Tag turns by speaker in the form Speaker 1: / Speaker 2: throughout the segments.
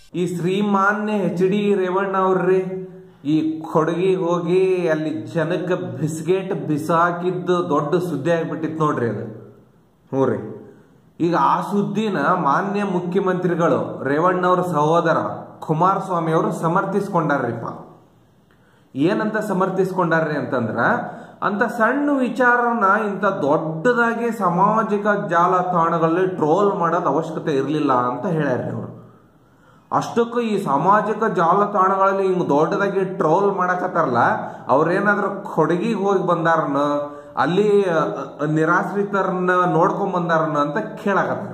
Speaker 1: ಈ ಶ್ರೀಮಾನ್ಯ H D Revanna ಅವ್ರಿ ಈ ಕೊಡಗಿ ಹೋಗಿ ಅಲ್ಲಿ ಜನಕ್ಕೆ ಬಿಸ್ಕೆಟ್ ಬಿಸಾಕಿದ್ದು ದೊಡ್ಡ ಸುದ್ದಿ ಆಗ್ಬಿಟ್ಟಿತ್ತು ನೋಡ್ರಿ ಅದು ಹ್ಞೂ ರೀ ಈಗ ಆ ಸುದ್ದಿನ ಮಾನ್ಯ ಮುಖ್ಯಮಂತ್ರಿಗಳು ರೇವಣ್ಣವ್ರ ಸಹೋದರ ಕುಮಾರಸ್ವಾಮಿ ಅವರು ಸಮರ್ಥಿಸ್ಕೊಂಡಾರ್ರಿಪ್ಪ ಏನಂತ ಸಮರ್ಥಿಸ್ಕೊಂಡಾರ್ರಿ ಅಂತಂದ್ರ ಅಂತ ಸಣ್ಣ ವಿಚಾರನ ಇಂಥ ದೊಡ್ಡದಾಗಿ ಸಾಮಾಜಿಕ ಜಾಲತಾಣಗಳಲ್ಲಿ ಟ್ರೋಲ್ ಮಾಡೋದು ಅವಶ್ಯಕತೆ ಇರಲಿಲ್ಲ ಅಂತ ಹೇಳ್ಯಾರ್ರಿ ಅವರು ಅಷ್ಟಕ್ಕೂ ಈ ಸಾಮಾಜಿಕ ಜಾಲತಾಣಗಳಲ್ಲಿ ಹಿಂಗ್ ದೊಡ್ಡದಾಗಿ ಟ್ರೋಲ್ ಮಾಡಕತ್ತಾರಲ್ಲ ಅವ್ರೇನಾದ್ರೂ ಕೊಡಗಿಗೆ ಹೋಗಿ ಬಂದಾರನ ಅಲ್ಲಿ ಅ, ನಿರಾಶ್ರಿತರನ್ನ ನೋಡ್ಕೊಂಡ್ ಬಂದಾರನ ಅಂತ ಕೇಳಕತ್ತಾರ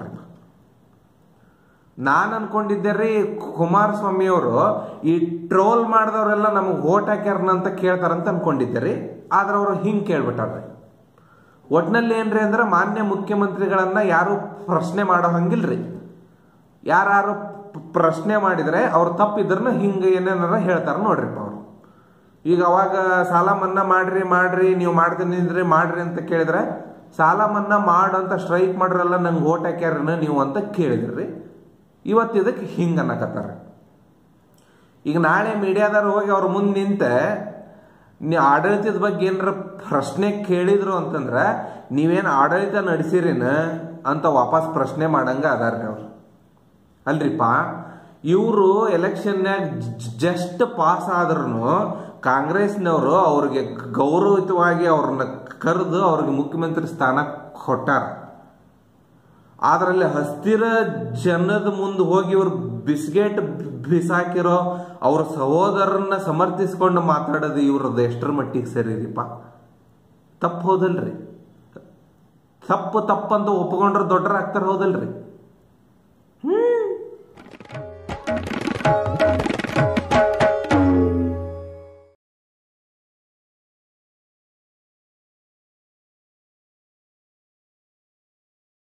Speaker 1: ನಾನ್ ಅನ್ಕೊಂಡಿದ್ದೆ ರೀ ಕುಮಾರಸ್ವಾಮಿ ಅವರು ಈ ಟ್ರೋಲ್ ಮಾಡಿದವರೆಲ್ಲ ನಮಗೆ ಓಟ್ ಹಾಕ್ಯಾರನ ಅಂತ ಕೇಳ್ತಾರಂತ ಅನ್ಕೊಂಡಿದ್ದೆ ರೀ ಆದ್ರೆ ಅವ್ರು ಹಿಂಗ್ ಕೇಳ್ಬಿಟ್ಟಾರ್ರಿ ಒಟ್ನಲ್ಲಿ ಏನ್ರಿ ಅಂದ್ರೆ ಮಾನ್ಯ ಮುಖ್ಯಮಂತ್ರಿಗಳನ್ನ ಯಾರು ಪ್ರಶ್ನೆ ಮಾಡೋ ಹಂಗಿಲ್ರಿ ಯಾರು ಪ್ರಶ್ನೆ ಮಾಡಿದ್ರೆ ಅವ್ರು ತಪ್ಪಿದ್ರನ್ನ ಹಿಂಗೆ ಏನೇನಾರ ಹೇಳ್ತಾರ ನೋಡ್ರಿಪ್ಪ ಅವ್ರು ಈಗ ಅವಾಗ ಸಾಲ ಮನ್ನಾ ಮಾಡ್ರಿ ಮಾಡ್ರಿ ನೀವು ಮಾಡ್ತೀನಿ ಅಂದ್ರೆ ಮಾಡ್ರಿ ಅಂತ ಕೇಳಿದ್ರೆ ಸಾಲ ಮನ್ನಾ ಮಾಡಂತ ಸ್ಟ್ರೈಕ್ ಮಾಡ್ರಲ್ಲ ನಂಗೆ ಓಟ್ ಹಾಕ್ಯಾರನ ನೀವು ಅಂತ ಕೇಳಿದ್ರಿ ಇವತ್ತು ಇದಕ್ಕೆ ಹಿಂಗೆ ಅನ್ನಕತ್ತಾರ ಈಗ ನಾಳೆ ಮೀಡಿಯಾದವ್ರು ಹೋಗಿ ಅವ್ರ ಮುಂದೆ ನಿಂತ ನೀವು ಆಡಳಿತದ ಬಗ್ಗೆ ಏನಾರ ಪ್ರಶ್ನೆ ಕೇಳಿದ್ರು ಅಂತಂದ್ರೆ ನೀವೇನು ಆಡಳಿತ ನಡೆಸಿರೇನ ಅಂತ ವಾಪಸ್ ಪ್ರಶ್ನೆ ಮಾಡಂಗ ಅದಾರ್ರಿ ಅವ್ರು ಅಲ್ರಿಪ್ಪ ಇವರು ಎಲೆಕ್ಷನ್ಯಾಗ ಜಸ್ಟ್ ಪಾಸ್ ಆದ್ರೂ ಕಾಂಗ್ರೆಸ್ನವರು ಅವ್ರಿಗೆ ಗೌರವಿತವಾಗಿ ಅವ್ರನ್ನ ಕರೆದು ಅವ್ರಿಗೆ ಮುಖ್ಯಮಂತ್ರಿ ಸ್ಥಾನ ಕೊಟ್ಟಾರ ಆದ್ರಲ್ಲಿ ಹಸ್ತಿರ ಜನದ ಮುಂದೆ ಹೋಗಿ ಇವ್ರು ಬಿಸ್ಕೆಟ್ ಬಿಸಾಕಿರೋ ಅವ್ರ ಸಹೋದರನ್ನ ಸಮರ್ಥಿಸ್ಕೊಂಡು ಮಾತಾಡೋದು ಇವ್ರದ್ದು ಎಷ್ಟರ ಮಟ್ಟಿಗೆ ಸರಿರಿಪ್ಪ ತಪ್ಪು ಹೌದಲ್ರಿ ತಪ್ಪು ತಪ್ಪಂತ ಒಪ್ಕೊಂಡ್ರೆ ದೊಡ್ಡರಾಗ್ತಾರ ಹೌದಲ್ರಿ